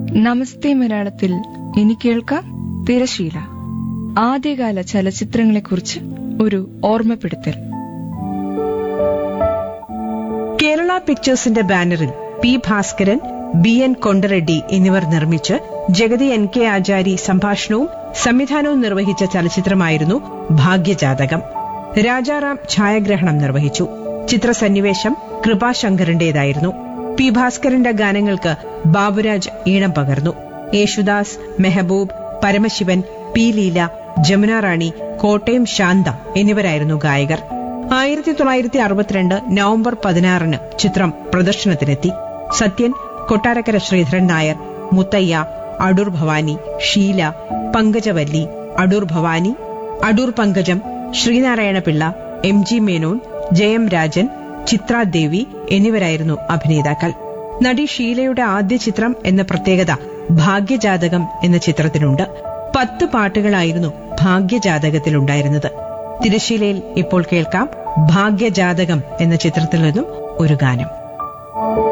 നമസ്തേ മലയാളത്തിൽ ഇനി കേൾക്കാം തിരശീല ആദ്യകാല ചലച്ചിത്രങ്ങളെക്കുറിച്ച് ഒരു ഓർമ്മപ്പെടുത്തൽ കേരള പിക്ചേഴ്സിന്റെ ബാനറിൽ P Bhaskaran B N Kondareddy എന്നിവർ നിർമ്മിച്ച് ജഗതി എൻ കെ ആചാരി സംഭാഷണവും സംവിധാനവും നിർവഹിച്ച ചലച്ചിത്രമായിരുന്നു ഭാഗ്യജാതകം രാജാറാം ഛായാഗ്രഹണം നിർവഹിച്ചു ചിത്രസന്നിവേശം കൃപാശങ്കറിന്റേതായിരുന്നു പി ഭാസ്കരന്റെ ഗാനങ്ങൾക്ക് ബാബുരാജ് ഈണം പകർന്നു യേശുദാസ് മെഹബൂബ് പരമശിവൻ പി ലീല ജമുന റാണി കോട്ടയം ശാന്ത എന്നിവരായിരുന്നു ഗായകർ ആയിരത്തി തൊള്ളായിരത്തി അറുപത്തിരണ്ട് നവംബർ പതിനാറിന് ചിത്രം പ്രദർശനത്തിനെത്തി സത്യൻ കൊട്ടാരക്കര ശ്രീധരൻ നായർ മുത്തയ്യ അടൂർ ഭവാനി ഷീല പങ്കജവല്ലി അടൂർ ഭവാനി അടൂർ പങ്കജം ശ്രീനാരായണ പിള്ള എം ജി മേനോൻ ജയം രാജൻ ചിത്ര ദേവി എന്നിവരായിരുന്നു അഭിനേതാക്കൾ നടി ഷീലയുടെ ആദ്യ ചിത്രം എന്ന പ്രത്യേകത ഭാഗ്യജാതകം എന്ന ചിത്രത്തിനുണ്ട് പത്ത് പാട്ടുകളായിരുന്നു ഭാഗ്യജാതകത്തിലുണ്ടായിരുന്നത് തിരശീലയിൽ ഇപ്പോൾ കേൾക്കാം ഭാഗ്യജാതകം എന്ന ചിത്രത്തിൽ നിന്നും ഒരു ഗാനം